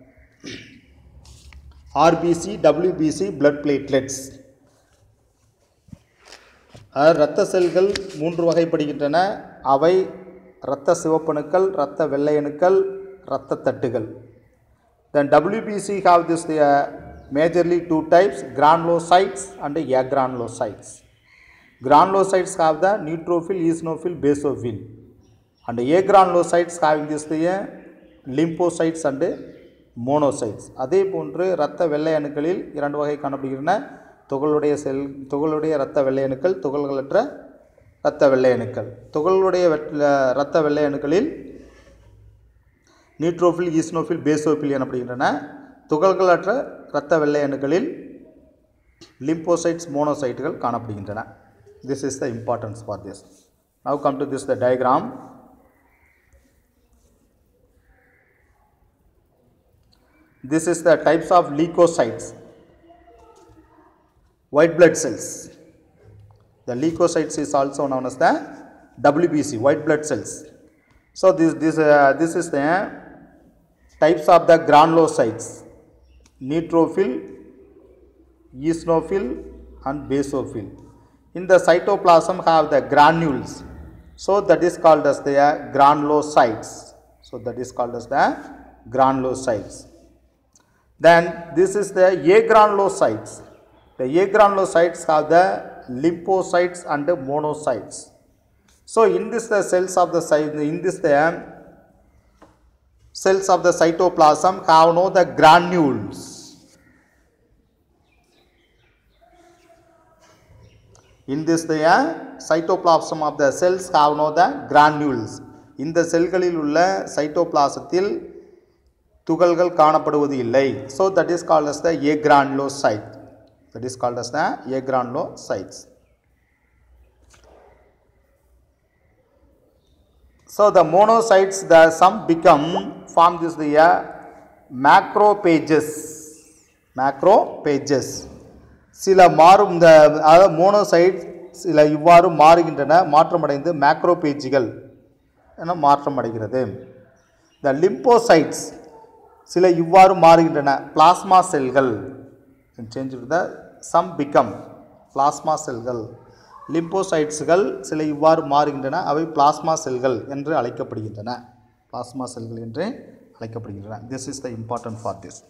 RBC, WBC, blood platelets. அதாவது இரத்த செல்கள் மூன்று வகைப்படுகின்றன அவை இரத்த சிவப்பணுக்கள் இரத்த வெள்ளையணுக்கள் இரத்த தட்டுகள் தென் WBC have this the uh, majorly two types granulocytes and agranulocytes. Granulocytes have the neutrophil, eosinophil, basophil. and agranulocytes having this the uh, lymphocytes and monocytes அதே போன்று இரத்த வெள்ளை அணுக்களில் இரண்டு வகை காணப்படுகின்றன துகளுடைய செல் துகளுடைய இரத்த வெள்ளை அணுக்கள் துகள்களற்ற இரத்த வெள்ளை அணுக்கள் துகளுடைய வெட்ட- இரத்த வெள்ளை அணுக்களில் நியூட்ரோஃபில் ஈஸ்னோஃபில் பேசோஃபில் எனப்படுகின்றன துகள்களற்ற இரத்த வெள்ளை அணுக்களில் லிம்போசைட்ஸ் மோனோசைட்டுகள் காணப்படுகின்றன this is the importance for this now come to this the diagram This is the types of leukocytes. White blood cells. The leukocytes is also known as the WBC, white blood cells. So this this uh, this is the types of the granulocytes. Neutrophil, eosinophil and basophil. In the cytoplasm have the granules. So that is called as the uh, granulocytes. So that is called as the granulocytes. Then this is the agranulocytes. The agranulocytes have the lymphocytes and the monocytes. So in this the cells of the cy- in this the cells of the cytoplasm have no the granules. In this the uh, cytoplasm of the cells have no the granules. இந்த செல்களில் உள்ள சைட்டோபிளாசத்தில் துகள்கள் காணப்படுவது இல்லை so that is called as the agranulocyte that is called as the agranulocytes So the monocytes, the some become form this the uh, macrophages. Macrophages. சில மாறும் இந்த அதாவது மோனோசைட் சில இவ்வாறு மாறுகின்றன மாற்றமடைந்து மேக்ரோபேஜ்கள் என மாற்றமடைகிறது த லிம்போசைட்ஸ் சில இவ்வாறு மாறுகின்றன பிளாஸ்மா செல்கள் change the some become plasma செல்கள் லிம்போசைட்ஸ்கள் சில இவ்வாறு மாறுகின்றன அவை பிளாஸ்மா செல்கள் என்று அழைக்கப்படுகின்றன பிளாஸ்மா செல்கள் என்று அழைக்கப்படுகின்றன this is the important for this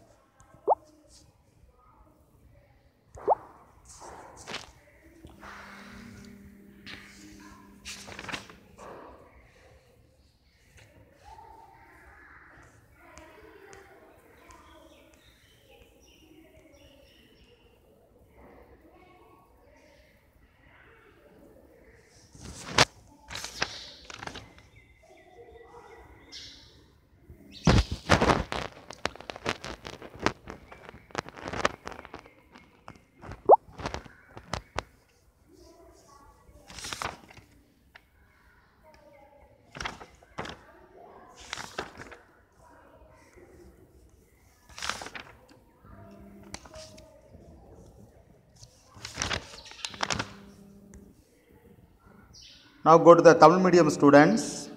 Now go to the Tamil medium students.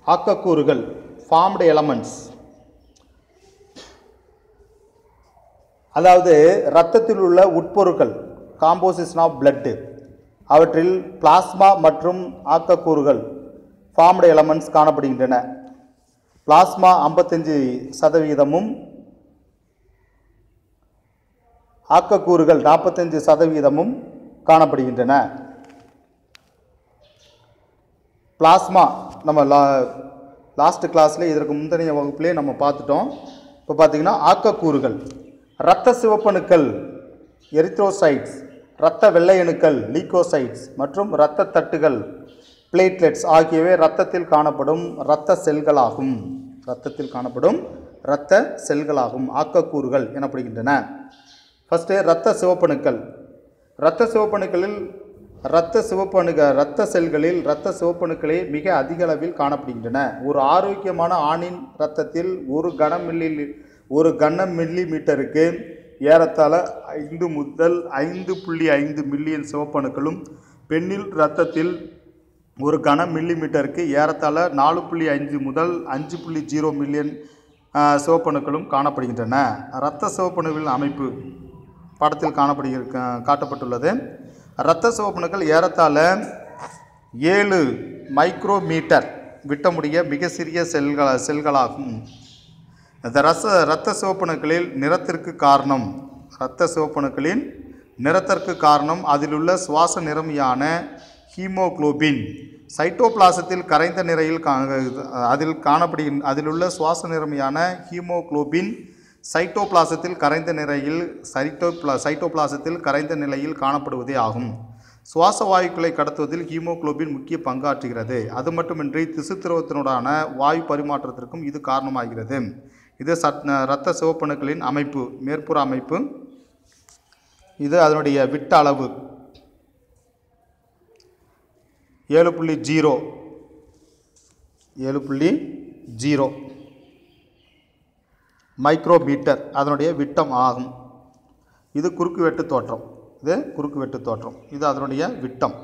ஆக்கக்கூறுகள் ஃபார்ம்டு எலமெண்ட்ஸ் அதாவது இரத்தத்தில் உள்ள உட்பொருட்கள் காம்போசிஷன் ஆஃப் blood அவற்றில் பிளாஸ்மா மற்றும் ஆக்கக்கூறுகள் ஃபார்ம்டு எலமெண்ட்ஸ் காணப்படுகின்றன பிளாஸ்மா ஐம்பத்தஞ்சு சதவீதமும் ஆக்கக்கூறுகள் நாற்பத்தஞ்சு சதவீதமும் காணப்படுகின்றன பிளாஸ்மா நம்ம லா லாஸ்ட் கிளாஸ்லேயே இதற்கு முந்தைய வகுப்புலேயே நம்ம பார்த்துட்டோம் இப்போ பார்த்தீங்கன்னா ஆக்கக்கூறுகள் இரத்த சிவப்பணுக்கள் எரித்ரோசைட்ஸ் இரத்த வெள்ளையணுக்கள் லீகோசைட்ஸ் மற்றும் இரத்த தட்டுகள் பிளேட்லெட்ஸ் ஆகியவை இரத்தத்தில் காணப்படும் இரத்த செல்களாகும் இரத்தத்தில் காணப்படும் இரத்த செல்களாகும் ஆக்கக்கூறுகள் எனப்படுகின்றன ஃபஸ்ட்டு இரத்த சிவப்பணுக்கள் இரத்த சிவப்பணுக்களில் இரத்த சிவப்பணுக இரத்த செல்களில் இரத்த சிவப்பணுக்களே மிக அதிக அளவில் காணப்படுகின்றன ஒரு ஆரோக்கியமான ஆணின் இரத்தத்தில் ஒரு கன மில்லி ஒரு கன மில்லி மீட்டருக்கு ஏறத்தாழ ஐந்து முதல் ஐந்து புள்ளி ஐந்து மில்லியன் சிவப்பணுக்களும் பெண்ணில் இரத்தத்தில் ஒரு கன மில்லி மீட்டருக்கு ஏறத்தாழ நாலு புள்ளி அஞ்சு முதல் அஞ்சு புள்ளி ஜீரோ மில்லியன் ஆஹ், சிவப்பணுக்களும் காணப்படுகின்றன இரத்த சிவப்பணுவின் அமைப்பு படத்தில் காணப்படுகிற கா- காட்டப்பட்டுள்ளது இரத்த சிவப்பணுக்கள் ஏறத்தாழ ஏழு மைக்ரோமீட்டர் விட்டமுடைய மிக சிறிய செல்கள செல்களாகும் இந்த ரச இரத்த சிவப்பணுக்களில் நிறத்திற்கு காரணம் இரத்த சிவப்பணுக்களின் நிறத்திற்கு காரணம் அதிலுள்ள சுவாச நிறமியான ஹீமோகுளோபின் சைட்டோபிளாசத்தில் கரைந்த நிலையில் கா அதில் காணப்படுகின் அதிலுள்ள சுவாச நிறமியான ஹீமோகுளோபின் சைட்டோபிளாசத்தில் கரைந்த நிலையில் சைட்டோப்ளா சைட்டோபிளாசத்தில் கரைந்த நிலையில் காணப்படுவதே ஆகும் சுவாச வாயுக்களை கடத்துவதில் ஹீமோகுளோபின் முக்கிய பங்காற்றுகிறது அது மட்டுமின்றி திசு திரவத்தினுடான வாயு பரிமாற்றத்திற்கும் இது காரணமாகிறது இது சட் இரத்த சிவப்பணுக்களின் அமைப்பு மேற்புற அமைப்பு இது அதனுடைய விட்ட அளவு ஏழு புள்ளி ஜீரோ ஏழு புள்ளி ஜீரோ மைக்ரோமீட்டர் அதனுடைய விட்டம் ஆகும் இது குறுக்கு வெட்டு தோற்றம் இது குறுக்கு வெட்டு தோற்றம் இது அதனுடைய விட்டம்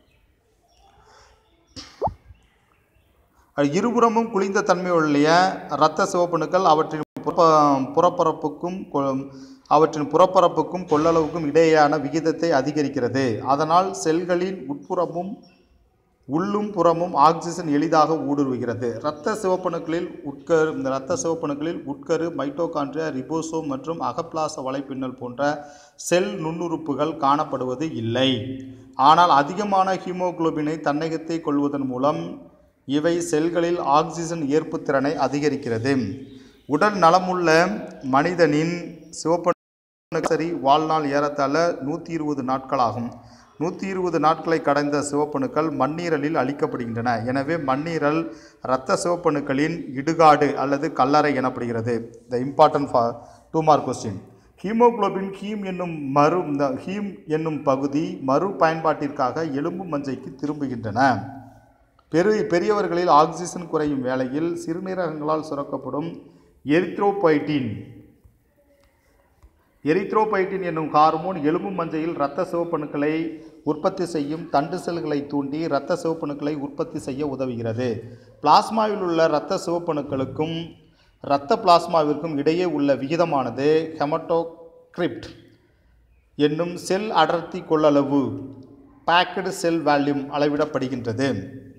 அது இருபுறமும் குளிர்ந்த தன்மையுள்ள இரத்த சிவப்பணுக்கள் அவற்றின் புறப்ப- புறப்பரப்புக்கும் கொ- அவற்றின் புறப்பரப்புக்கும் கொள்ளளவுக்கும் இடையேயான விகிதத்தை அதிகரிக்கிறது அதனால் செல்களின் உட்புறமும் உள்ளும் புறமும் ஆக்சிஜன் எளிதாக ஊடுருவுகிறது இரத்த சிவப்பணுக்களில் உட்கரு இந்த இரத்த சிவப்பணுக்களில் உட்கரு மைட்டோகாண்ட்ரியா ரிபோசோம் மற்றும் அகப்பிளாச வலைப்பின்னல் போன்ற செல் நுண்ணுறுப்புகள் காணப்படுவது இல்லை ஆனால் அதிகமான ஹீமோகுளோபினை தன்னகத்தை கொள்வதன் மூலம் இவை செல்களில் ஆக்சிஜன் ஏற்புத்திறனை அதிகரிக்கிறது உடல் நலமுள்ள மனிதனின் சிவப்பணு சரி வாழ்நாள் ஏறத்தாழ நூற்றி இருபது நாட்களாகும் நூற்றி இருபது நாட்களை கடந்த சிவப்பணுக்கள் மண்ணீரலில் அளிக்கப்படுகின்றன எனவே மண்ணீரல் இரத்த சிவப்பணுக்களின் இடுகாடு அல்லது கல்லறை எனப்படுகிறது the important for two mark question haemoglobin haem என்னும் மறு இந்த ஹீம் என்னும் பகுதி மறு பயன்பாட்டிற்காக எலும்பு மஞ்சைக்கு திரும்புகின்றன பெரு பெரியவர்களில் ஆக்சிஜன் குறையும் வேளையில் சிறுநீரகங்களால் சுரக்கப்படும் எரித்ரோபைட்டின் எரித்ரோபைட்டின் என்னும் ஹார்மோன் எலும்பு மஞ்சையில் இரத்த சிவப்பணுக்களை உற்பத்தி செய்யும் தண்டு செல்களை தூண்டி இரத்த சிவப்பணுக்களை உற்பத்தி செய்ய உதவுகிறது பிளாஸ்மாவில் உள்ள இரத்த சிவப்பணுக்களுக்கும் இரத்த பிளாஸ்மாவிற்கும் இடையே உள்ள விகிதமானது ஹெமட்டோகிரிப்ட் என்னும் செல் அடர்த்தி கொள்ளளவு பேக்கடு செல் வால்யூம் அளவிடப்படுகின்றது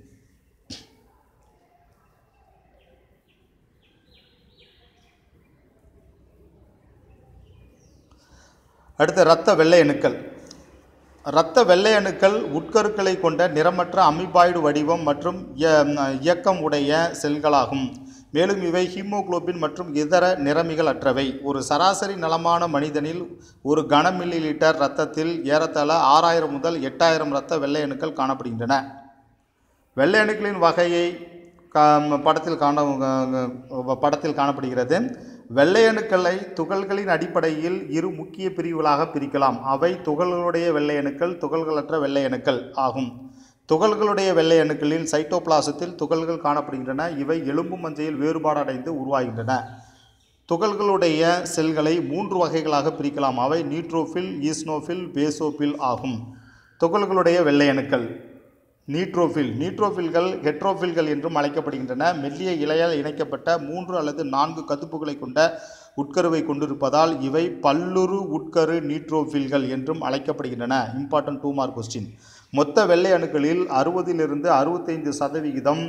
அடுத்து இரத்த வெள்ளை அணுக்கள் இரத்த வெள்ளை அணுக்கள் உட்கருக்களை கொண்ட நிறமற்ற அமிபாய்டு வடிவம் மற்றும் இய- இயக்கம் உடைய செல்களாகும் மேலும் இவை ஹீமோகுளோபின் மற்றும் இதர நிறமிகள் அற்றவை ஒரு சராசரி நலமான மனிதனில் ஒரு கன மில்லி லிட்டர் இரத்தத்தில் ஏறத்தாழ ஆறாயிரம் முதல் எட்டாயிரம் இரத்த வெள்ளை அணுக்கள் காணப்படுகின்றன வெள்ளை அணுக்களின் வகையை கா- படத்தில் காண படத்தில் காணப்படுகிறது வெள்ளை அணுக்களை துகள்களின் அடிப்படையில் இரு முக்கிய பிரிவுகளாக பிரிக்கலாம் அவை துகள்களுடைய வெள்ளை அணுக்கள் துகள்களற்ற வெள்ளை அணுக்கள் ஆகும் துகள்களுடைய வெள்ளை அணுக்களில் சைட்டோபிளாசத்தில் துகள்கள் காணப்படுகின்றன இவை எலும்பு மஞ்சையில் வேறுபாடடைந்து உருவாகின்றன துகள்களுடைய செல்களை மூன்று வகைகளாக பிரிக்கலாம் அவை நியூட்ரோஃபில் ஈஸ்னோஃபில் பேசோஃபில் ஆகும் துகள்களுடைய வெள்ளை அணுக்கள் நீட்ரோஃபில் நீட்ரோஃபில்கள் ஹெட்ரோஃபில்கள் என்றும் அழைக்கப்படுகின்றன மெல்லிய இலையால் இணைக்கப்பட்ட மூன்று அல்லது நான்கு கதுப்புகளை கொண்ட உட்கருவை கொண்டிருப்பதால் இவை பல்லுறு உட்கரு நீட்ரோஃபில்கள் என்றும் அழைக்கப்படுகின்றன இம்பார்ட்டன்ட் டூ மார்க் கொஸ்டின் மொத்த வெள்ளை அணுக்களில் அறுபதிலிருந்து அறுபத்தைந்து சதவிகிதம்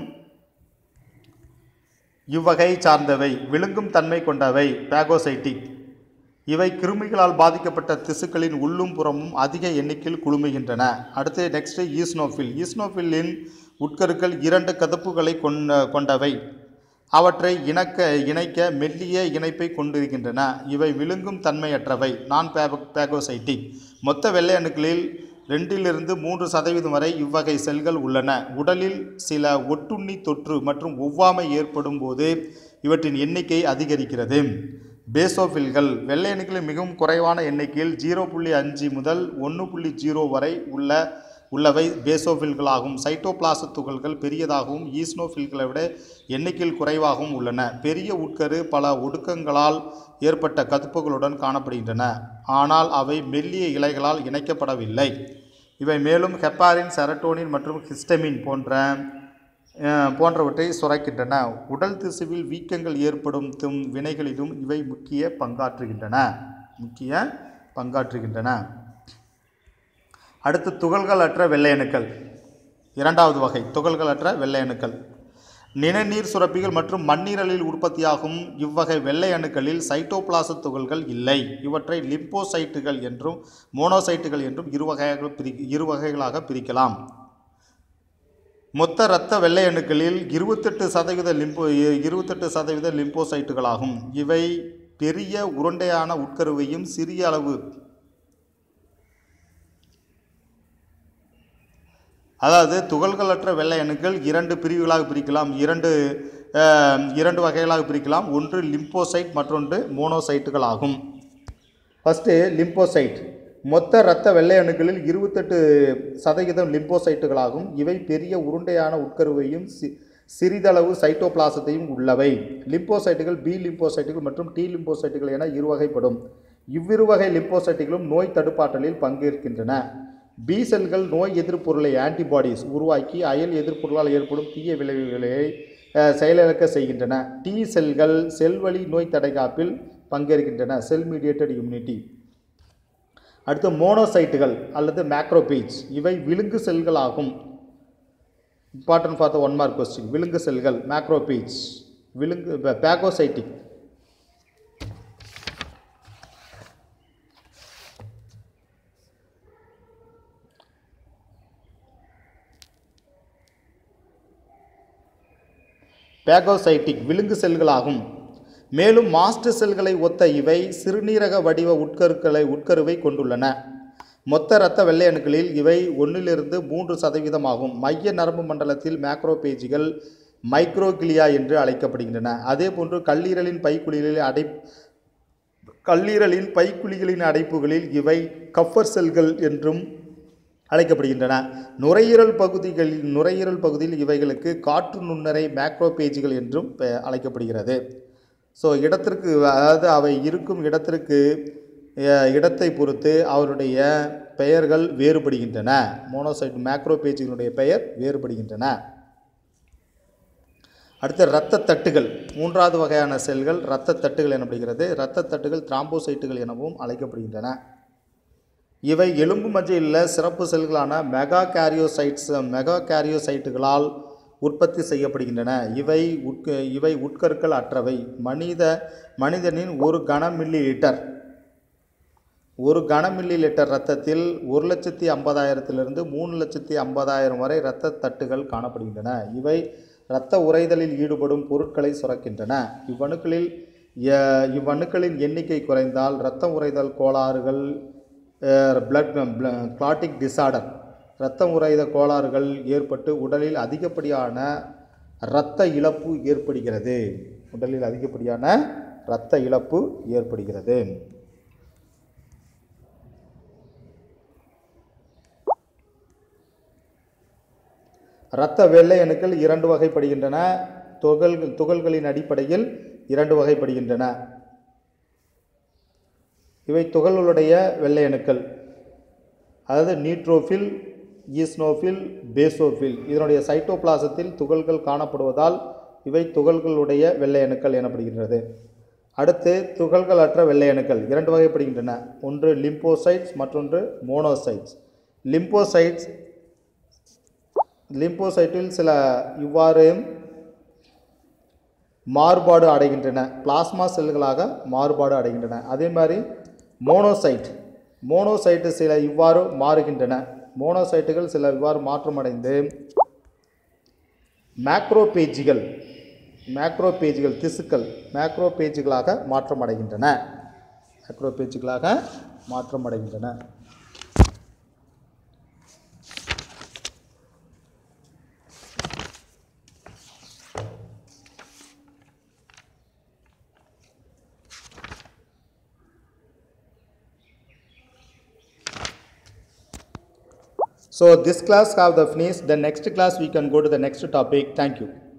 இவ்வகை சார்ந்தவை விழுங்கும் தன்மை கொண்டவை பாகோசைட்டிக் இவை கிருமிகளால் பாதிக்கப்பட்ட திசுக்களின் உள்ளும் புறமும் அதிக எண்ணிக்கையில் குழுமுகின்றன அடுத்து நெக்ஸ்ட் ஈஸ்னோஃபில் ஈஸ்னோஃபில்லின் உட்கருக்கள் இரண்டு கதப்புகளை கொண்ட கொண்டவை அவற்றை இணக்க இணைக்க மெல்லிய இணைப்பை கொண்டிருக்கின்றன இவை விழுங்கும் தன்மையற்றவை நான் பேகோசைட்டிக் மொத்த வெள்ளை அணுக்களில் ரெண்டிலிருந்து மூன்று சதவீதம் வரை இவ்வகை செல்கள் உள்ளன உடலில் சில ஒட்டுண்ணி தொற்று மற்றும் ஒவ்வாமை ஏற்படும் போது இவற்றின் எண்ணிக்கை அதிகரிக்கிறது பேசோஃபில்கள் வெள்ளை அணுக்களில் மிகவும் குறைவான எண்ணிக்கையில் ஜீரோ புள்ளி அஞ்சு முதல் ஒன்று புள்ளி ஜீரோ வரை உள்ள உள்ளவை பேசோஃபில்களாகும் சைட்டோபிளாச துகள்கள் பெரியதாகவும் ஈஸ்னோஃபில்களை விட எண்ணிக்கையில் குறைவாகவும் உள்ளன பெரிய உட்கரு பல ஒடுக்கங்களால் ஏற்பட்ட கதுப்புகளுடன் காணப்படுகின்றன ஆனால் அவை மெல்லிய இலைகளால் இணைக்கப்படவில்லை இவை மேலும் ஹெப்பாரின் செரட்டோனின் மற்றும் ஹிஸ்டமின் போன்ற அஹ், போன்றவற்றை சுரக்கின்றன உடல் திசுவில் வீக்கங்கள் ஏற்படும் தும் வினைகளிலும் இவை முக்கிய பங்காற்றுகின்றன முக்கிய பங்காற்றுகின்றன அடுத்து துகள்களற்ற வெள்ளை அணுக்கள் இரண்டாவது வகை துகள்களற்ற வெள்ளை அணுக்கள் நிணநீர் சுரப்பிகள் மற்றும் மண்ணீரலில் உற்பத்தியாகும் இவ்வகை வெள்ளை அணுக்களில் சைட்டோபிளாச துகள்கள் இல்லை இவற்றை லிம்போசைட்டுகள் என்றும் மோனோசைட்டுகள் என்றும் இரு வகையாக பிரி இரு வகைகளாக பிரிக்கலாம் மொத்த இரத்த வெள்ளை அணுக்களில் இருபத்தெட்டு சதவீத லிம்போ இருபத்தெட்டு சதவீத லிம்போசைட்டுகளாகும் இவை பெரிய உருண்டையான உட்கருவையும் சிறிய அளவு அதாவது துகள்களற்ற வெள்ளை அணுக்கள் இரண்டு பிரிவுகளாக பிரிக்கலாம் இரண்டு அஹ், இரண்டு வகைகளாக பிரிக்கலாம் ஒன்று லிம்போசைட் மற்றொன்று மோனோசைட்டுகள் ஆகும் ஃபஸ்ட்டு லிம்போசைட் மொத்த இரத்த வெள்ளை அணுக்களில் இருபத்தெட்டு சதவீதம் லிம்போசைட்டுகளாகும் இவை பெரிய உருண்டையான உட்கருவையும் சி சிறிதளவு சைட்டோபிளாசத்தையும் உள்ளவை லிம்போசைட்டுகள் பி லிம்போசைட்டுகள் மற்றும் டி லிம்போசைட்டுகள் என இருவகைப்படும் இவ்விரு வகை லிம்போசைட்டுகளும் நோய் தடுப்பாற்றலில் பங்கேற்கின்றன பி செல்கள் நோய் எதிர்ப்பொருளை ஆன்டிபாடிஸ் உருவாக்கி அயல் எதிர்ப்பொருளால் ஏற்படும் தீய விளைவுகளை அஹ், செயலிழக்க செய்கின்றன டி செல்கள் செல்வழி நோய் தடைகாப்பில் பங்கேற்கின்றன செல் மீடியேட்டட் இம்யூனிட்டி அடுத்து மோனோசைட்டுகள் அல்லது மேக்ரோபேஜ் இவை விழுங்கு செல்கள் ஆகும் important for the one mark question விழுங்கு செல்கள் மேக்ரோபேஜ் விழுங்கு பேகோசைட்டிக் பேகோசைட்டிக் விழுங்கு செல்களாகும் மேலும் மாஸ்டர் செல்களை ஒத்த இவை சிறுநீரக வடிவ உட்கருக்களை உட்கருவை கொண்டுள்ளன மொத்த இரத்த வெள்ளை அணுக்களில் இவை ஒன்றிலிருந்து மூன்று சதவீதமாகும் மைய நரம்பு மண்டலத்தில் மேக்ரோபேஜிகள் மைக்ரோகிளியா என்று அழைக்கப்படுகின்றன அதேபோன்று கல்லீரலின் பைக்குழிகளில் அடை கல்லீரலின் பைக்குழிகளின் அடைப்புகளில் இவை கஃபர் செல்கள் என்றும் அழைக்கப்படுகின்றன நுரையீரல் பகுதிகளில் நுரையீரல் பகுதியில் இவைகளுக்கு காற்று நுண்ணறை மேக்ரோபேஜ்கள் என்றும் பெ- அழைக்கப்படுகிறது ஸோ இடத்திற்கு அதாவது அவை இருக்கும் இடத்திற்கு அஹ், இடத்தை பொறுத்து அவருடைய பெயர்கள் வேறுபடுகின்றன மோனோசைட் மேக்ரோபேஜ்களுடைய பெயர் வேறுபடுகின்றன அடுத்து இரத்த தட்டுகள் மூன்றாவது வகையான செல்கள் இரத்த தட்டுகள் எனப்படுகிறது இரத்த தட்டுகள் திராம்போசைட்டுகள் எனவும் அழைக்கப்படுகின்றன இவை எலும்பு மஜ்ஜையில் உள்ள சிறப்பு செல்களான மெகா கேரியோசைட்ஸ் மெகா கேரியோசைட்டுகளால் உற்பத்தி செய்யப்படுகின்றன இவை உட்க இவை உட்கருக்கள் அற்றவை மனித மனிதனின் ஒரு கன மில்லி லிட்டர் ஒரு கன மில்லி லிட்டர் இரத்தத்தில் ஒரு லட்சத்தி ஐம்பதாயிரத்திலிருந்து மூணு லட்சத்தி ஐம்பதாயிரம் வரை இரத்த தட்டுகள் காணப்படுகின்றன இவை இரத்த உறைதலில் ஈடுபடும் பொருட்களை சுரக்கின்றன இவ்வணுக்களில் எ- இவ்வணுக்களின் எண்ணிக்கை குறைந்தால் இரத்த உறைதல் கோளாறுகள் பிளட் கிளாட்டிக் டிசார்டர் இரத்த உறைத கோளாறுகள் ஏற்பட்டு உடலில் அதிகப்படியான இரத்த இழப்பு ஏற்படுகிறது உடலில் அதிகப்படியான இரத்த இழப்பு ஏற்படுகிறது இரத்த வெள்ளை அணுக்கள் இரண்டு வகைப்படுகின்றன துகள் துகள்களின் அடிப்படையில் இரண்டு வகைப்படுகின்றன இவை துகள்களுடைய வெள்ளை அணுக்கள் அதாவது நியூட்ரோஃபில் ஈஸ்னோஃபில் பேசோஃபில் இதனுடைய சைட்டோபிளாசத்தில் துகள்கள் காணப்படுவதால் இவை துகள்களுடைய வெள்ளை அணுக்கள் எனப்படுகின்றது அடுத்து துகள்களற்ற வெள்ளை அணுக்கள் இரண்டு வகைப்படுகின்றன ஒன்று லிம்போசைட்ஸ் மற்றொன்று மோனோசைட்ஸ் லிம்போசைட்ஸ் லிம்போசைட்டில் சில இவ்வாறு மாறுபாடு அடைகின்றன பிளாஸ்மா செல்களாக மாறுபாடு அடைகின்றன அதே மாதிரி மோனோசைட் மோனோசைட்டு சில இவ்வாறு மாறுகின்றன மோனோசைட்டுகள் சில இவ்வாறு மாற்றமடைந்து மேக்ரோபேஜிகள் மேக்ரோபேஜிகள் திசுக்கள் மேக்ரோபேஜிகளாக மாற்றமடைகின்றன மேக்ரோபேஜிகளாக மாற்றமடைகின்றன So this class have the finish. The next class we can go to the next topic. Thank you.